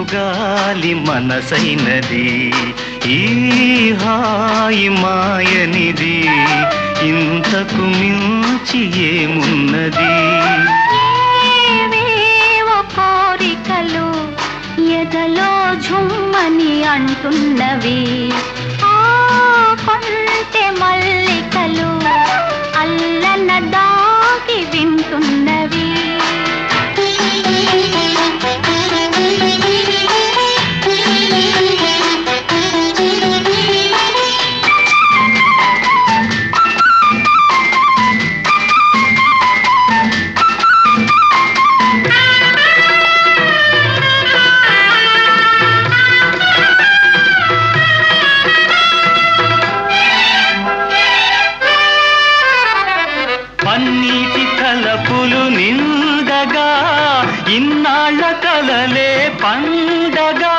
చిరుగాలి మనసైనది ఈ హాయి మాయనిది ఇంతకు మించి ఏమున్నది ఏవేవో కోరికలు ఎదలో ఝుమ్మని అంటున్నవి ఆ కొంటె మల్లికలు అల్లన దాగి వింటున్నవి పన్నీటి తలపులు నిండగా ఇన్నాళ్ళ కలలే పండగా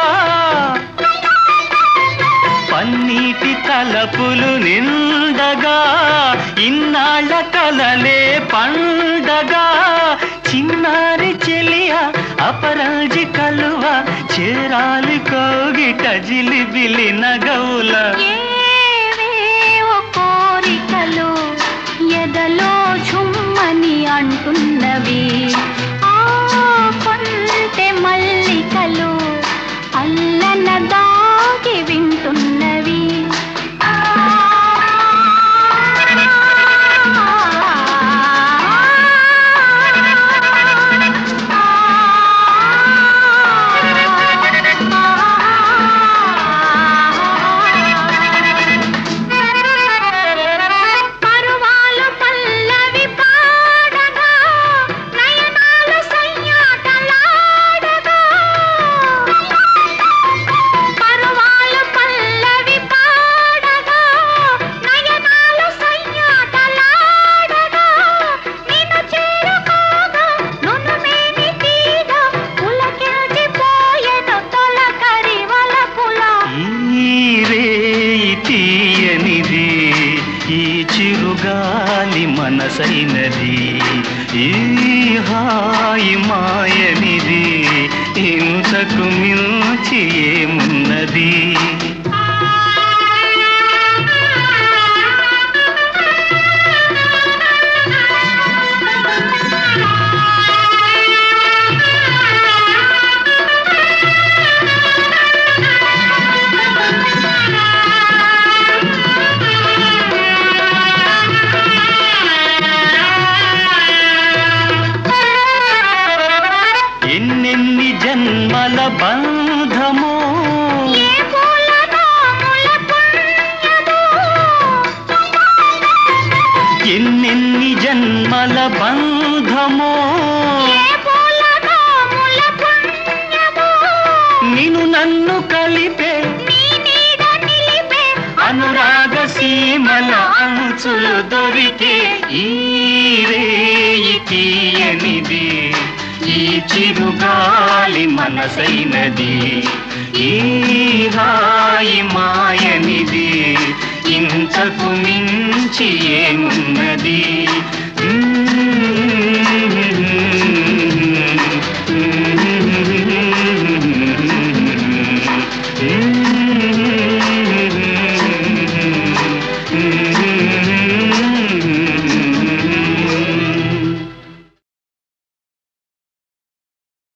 పన్నీటి తలపులు నిండగా ఇన్నాళ్ళ కలలే పండగా చిన్నారి చెలియ అపరాజి కలువ చేరాలి కోగిట జిలిబిలి నగవుల ఏవేవో కోరికలు ఎదలో ఝుమ్మని అంటున్నవి ఆ కొంటె మల్లికలు అల్లన దాగి వింటున్నవి పరువాలు పల్లవి పాడగా నయనాలు సయ్యాటలాడగా పరువాలు పల్లవి పాడగా నయనాలు సయ్యాటలాడగా నిన్ను చేరుకోగా నునుమేని తీగ పులకిల్చిపోయెను తొలకరి వలపుల ఈ రేయి తీయనిది ఈ చిరుగాలి మనసైనది ఈ హాయి మాయనిది ఇంతకు మించి ఏమున్నది ఎన్నెన్ని జన్మల బంధమో ఏ పూలనో ముల పుణ్యమో ఎన్నెన్ని జన్మల బంధమో ఏ పూలనో ముల పుణ్యమో నిన్ను నన్ను కలిపే నీ నీడ నిలిపే అనురాగ సీమల అంచులు దొరికే ఈ రేయి తీయనిది ఈ చిరుగాలి మనసైనది ఈ హాయి మాయనిది ఇంతకు మించి ఏమున్నది Mm-hmm.